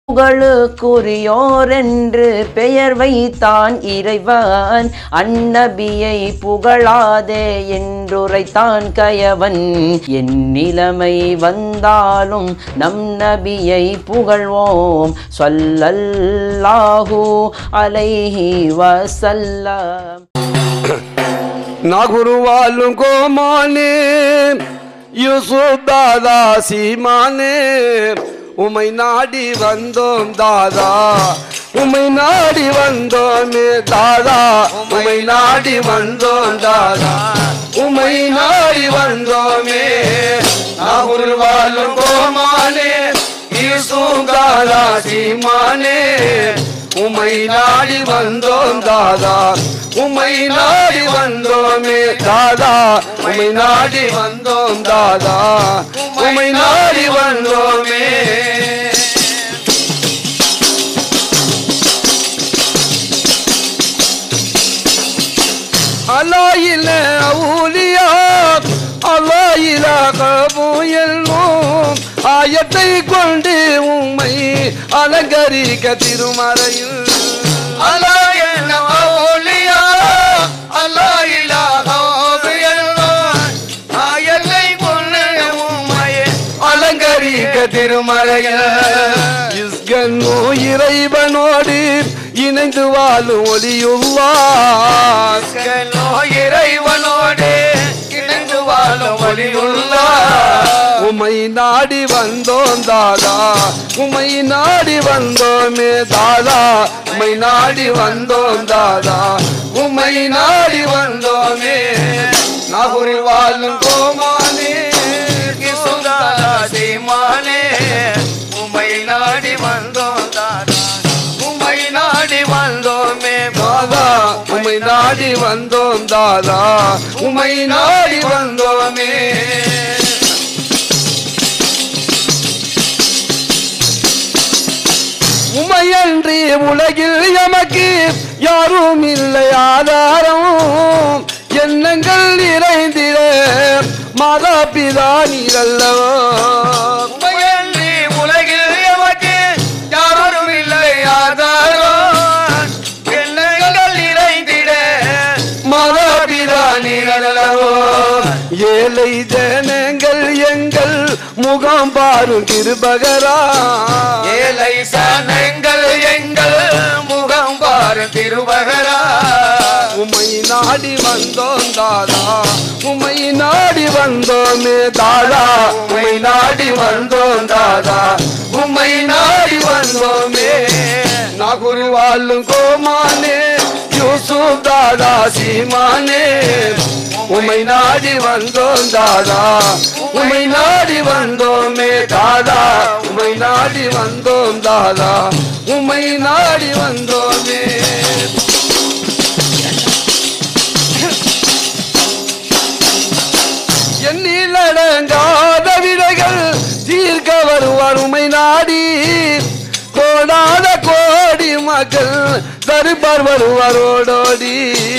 புகழுக்குரியோரென்று பெயர் வைத்தான் இறைவன் அந்நபியை புகழாதே என்றுரைத்தான் கயவன் என் நிலைமை வந்தாலும் நம் நபியை புகழ்வோம் சொல்லல்லாஹு அலைஹி வசல்லம் நாகுருவாலும் கோமானே யூசுப் தாதா சீமானே உமை நாடி வந்தோம் தாதா உமை நாடி வந்தோமே தாதா உமை நாடி வந்தோம் தாதா உமை நாடி வந்தோமே நாகுருவாலும் கோமானே யூசுப் தாதா சீமானே உமை நாடி வந்தோம் தாதா உமை நாடி வந்தோமே தாதா உமை நாடி வந்தோம் தாதா உமை நாடி வந்தோமே அலாயில ஊலியா அலாயில கபுயல்வோம் ஆயத்தை கொண்டு உம்மை அலங்கரிக்க திருமறையில் அலாயில ஊலியா அலாயில கபுயல்வோம் ஆயத்தை கொண்டு உம்மை அலங்கரிக்க திருமறையில் இஸ்கன்னோ இறைவனோடு இணைந்து வாழும் ஒளியுள்ளா இறைவனோடு இணைந்து வாழும் ஒளியுள்ளா உமை நாடி வந்தோம் தாதா உமை நாடி வந்தோமே தாதா உமை நாடி வந்தோம் தாதா உமை நாடி வந்தோமே நாகூரில் வாழும் கோமானே கிசுதாதா சீமானே உமை நாடி வந்தோம் தாதா உமை நாடி வந்தோமே தாதா உமை நாடி வந்தோம் தாதா உமை நாடி வந்தோமே உமையன்றி உலகில் எமக்கு யாரும் இல்லை ஆதாரம் எண்ணங்கள் நிறைந்திட மாதா பிதா நீரல்லவோ உமையன்றி உலகில் எமக்கு யாரும் இல்லை ஆதாரம் எண்ணங்கள் நிறைந்திட மாதா பிதா நீரல்லவோ ஏழை ஜனங்கள் எங்கள் முகம் பாரும் கிருபகரா ஏழை சனங்கள் எங்கள் முகம் பாரும் திருபகரா உமை நாடி வந்தோம் தாதா உமை நாடி வந்தோமே தாதா உமை நாடி வந்தோம் தாதா உமை நாடி வந்தோமே நாகுரு வாழும் கோமானே யூசுப் தாதா சீமானே உமை நாடி வந்தோம் தாதா உமை நாடி வந்தோமே தாதா உமை நாடி வந்தோம் தாதா உமை நாடி வந்தோமே எண்ணில் அடங்காத விடைகள் தீர்க்க வருவார் உமை நாடி கோடாத கோடி மக்கள் தருப்பார் வருவார் ஓடோடி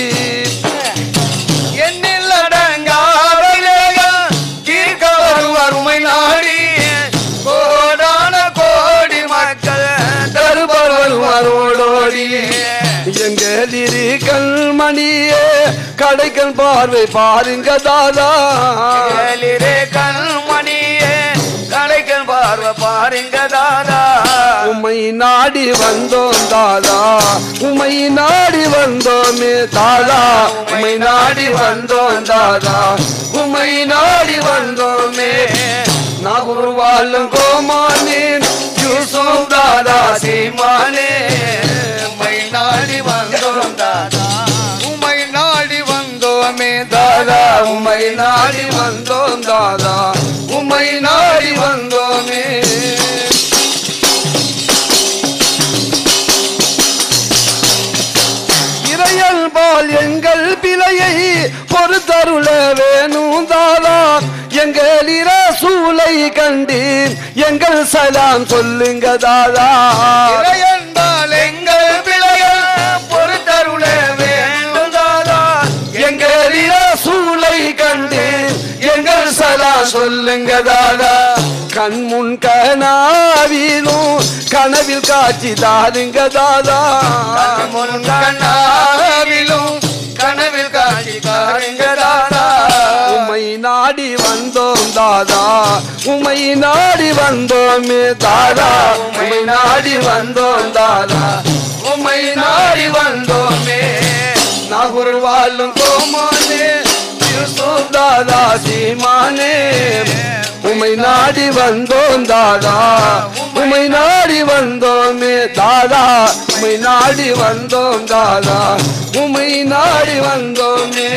எண்ணில் அடங்காத விடைகள் தீர்க்க வருவார் உமை நாடி கோடான கோடி மக்கள் தருப்பார் வருவார் ஓடோடி எங்களிரு கண்மணியே கடைக்கல் பார்வை பாருங்க தாதா எழிலே கண்மணியே கலைகள் பார்வை பாருங்க தாதா உமை நாடி வந்தோம் தாதா உமை நாடி வந்தோமே தாதா உமை நாடி வந்தோம் தாதா உமை நாடி வந்தோமே நாகூர் வாழும் கோமானே யூசுப் தாதா சீமானே உம்மை நாடி வந்தோம் தாதா உம்மை நாடி வந்தோமே தாதா உமை நாடி வந்தோம் தாதா உமை நாடி வந்தோமே இறையல் போல் எங்கள் பிழையை பொறுத்தருள வேணும் தாதா எங்கள் சூளை கண்டு எங்கள் சலாம் சொல்லுங்க தாதா இறையன்பால் எங்கள் பிள்ளைகள் பொறுத்தருள வேண்டும் தாதா எங்கள் சூளை கண்டு எங்கள் சலா சொல்லுங்க தாதா கண்முன் கனாவிலும் கனவில் காட்சி தாருங்க தாதா முன் கண்ணாவிலும் கனவில் காட்சி காருங்க தாதா உமை நாடி வந்தோம் தாதா உமை நாடி வந்தோமே தாதா உமை நாடி வந்தோம் தாதா உமை நாடி வந்தோமே நகுர் வாழும் கோமானே யூசுப் தாதா சீமானே உமை நாடி வந்தோம் தாதா உமை நாடி வந்தோமே தாதா உமை நாடி வந்தோம் தாதா உமை நாடி வந்தோமே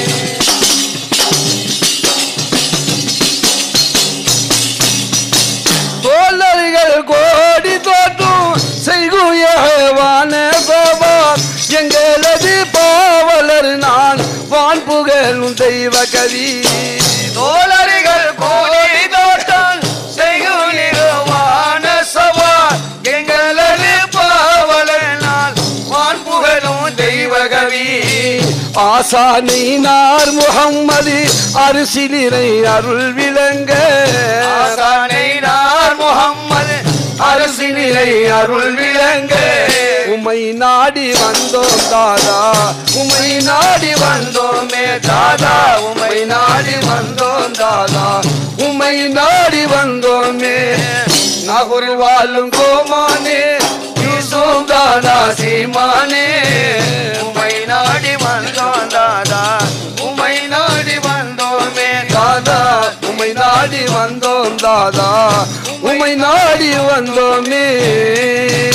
தோழர்கள் கோடி தோற்றும் செய்குயவான கோபால் எங்களது பாவலர் நான் வான் புகழும் தெய்வ கவி தோழர்கள் கோடி தோட்டம் செய்குலிருவான சபா எங்களது பாவலனால் வான் புகழும் தெய்வகவி ஆசானை நார் முகம்மது அரிசிலிரை அருள் விளங்க ஆசானை நார் முகம்மது அரசினிலை அருள் விளங்க உமை நாடி வந்தோம் தாதா உமை நாடி வந்தோமே தாதா உமை நாடி வந்தோம் தாதா உமை நாடி வந்தோமே நகுர் வாழும் கோமானே யூசுப் தாதா சீமானே உமை நாடி வந்தோம் தாதா உமை நாடி வந்தோமே தாதா உமை நாடி வந்தோம் தாதா உமை நாடி வந்தோமே